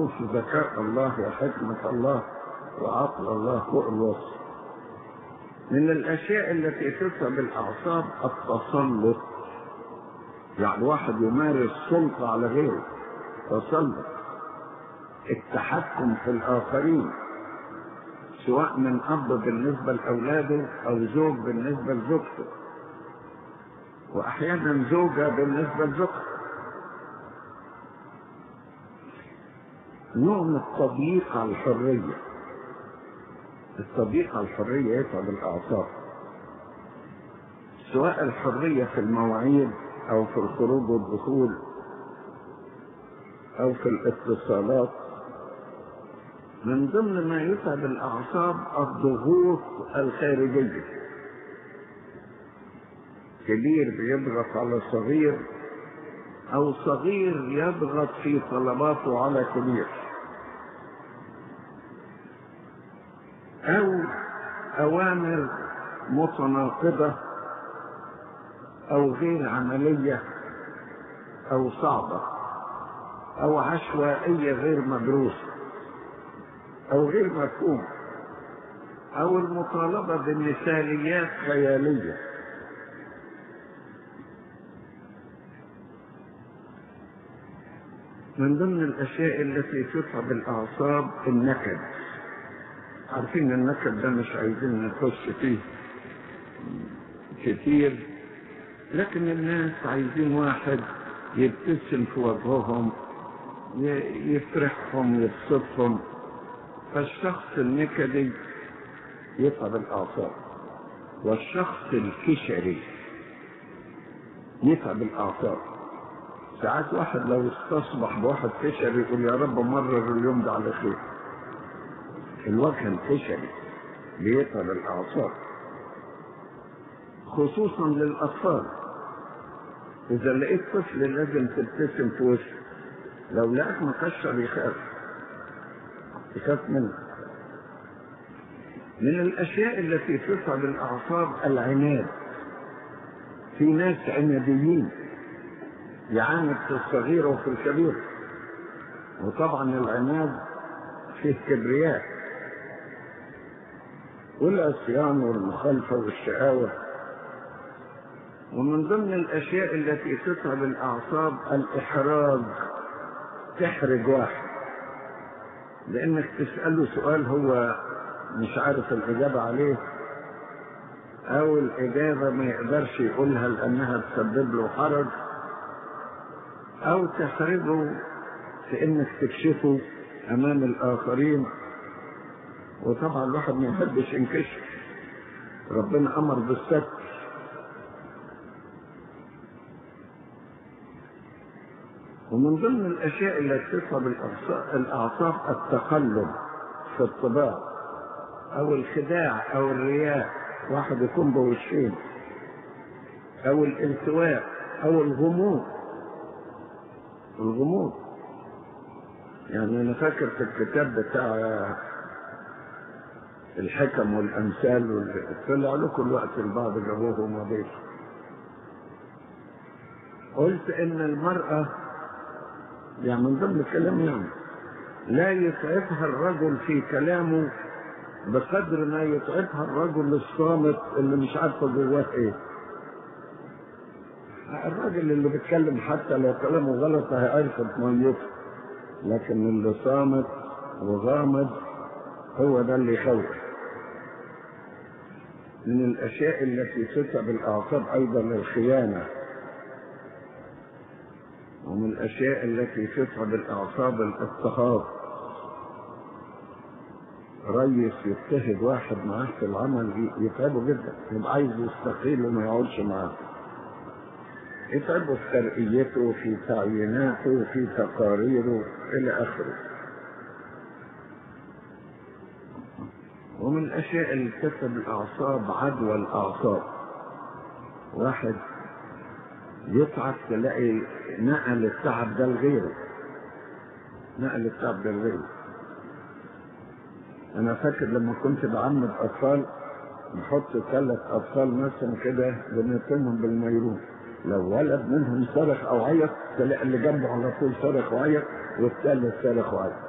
نشوف ذكاء الله وحكمة الله وعقل الله فوق الوصف من الأشياء التي تتعب الأعصاب التسلط يعني واحد يمارس سلطة على غيره تسلط التحكم في الآخرين سواء من أب بالنسبة لأولاده أو زوج بالنسبة لزوجته وأحيانا زوجة بالنسبة لزوجها نوع من التضييق على الحرية التضييق على الحرية يتعب الأعصاب سواء الحرية في المواعيد أو في الخروج والدخول أو في الاتصالات من ضمن ما يتعب الأعصاب الضغوط الخارجية كبير بيضغط على صغير أو صغير يضغط في طلباته على كبير أو أوامر متناقضة أو غير عملية أو صعبة أو عشوائية غير مدروسة أو غير مفهومة أو المطالبة بمثاليات خيالية من ضمن الأشياء التي تتعب الأعصاب النكد عارفين النكد ده مش عايزين نخش فيه كتير لكن الناس عايزين واحد يبتسم في وجههم يفرحهم يبسطهم فالشخص النكدي يتعب الأعصاب والشخص الكشري يتعب الأعصاب ساعات واحد لو استصبح بواحد كشري يقول يا رب مرر اليوم ده على خير الوجه الكشري بيتعب الأعصاب خصوصا للأطفال إذا لقيت طفل لازم تبتسم في وشه لو لقاك مكشر يخاف يخاف منه من الأشياء التي تتعب الأعصاب العناد في ناس عناديين يعاند في الصغير وفي الكبير وطبعا العناد فيه كبرياء والعصيان والمخالفة والشقاوة ومن ضمن الأشياء التي تتعب الأعصاب الإحراج تحرج واحد لأنك تسأله سؤال هو مش عارف الإجابة عليه أو الإجابة ما يقدرش يقولها لأنها تسبب له حرج أو تحرجه في إنك تكشفه أمام الآخرين وطبعا الواحد ما يحبش ينكشف ربنا أمر بالستر ومن ضمن الأشياء التي تصب الأعصاب التقلب في الطباع أو الخداع أو الرياء واحد يكون بوشين أو الالتواء أو الغموض الغموض يعني أنا فاكر في الكتاب بتاع الحكم والأمثال طلع لكم الوقت البعض جابوه وما قلت إن المرأة يعني من ضمن الكلام يعني لا يتعبها الرجل في كلامه بقدر ما يتعبها الرجل الصامت اللي مش عارفه جواه ايه الراجل اللي بيتكلم حتى لو كلامه غلط هيعرف ميته لكن اللي صامت وغامض هو ده اللي يخوف من الاشياء التي تتعب الاعصاب ايضا الخيانه ومن الأشياء التي تتعب الأعصاب الاضطهاد ريس يضطهد واحد معاه في العمل يتعبه جدا يبقى عايز يستقيل وما يقعدش معاه يتعبه في ترقيته في تعييناته في تقاريره إلى آخره ومن الأشياء اللي تتعب الأعصاب عدوى الأعصاب واحد يتعب تلاقي نقل التعب ده لغيره نقل التعب ده لغيره انا فاكر لما كنت بعمد اطفال نحط ثلاث اطفال مثلا كده بنتمهم بالميرون لو ولد منهم صرخ او عيط تلاقي اللي جنبه على طول صرخ وعيط والثالث صرخ وعيط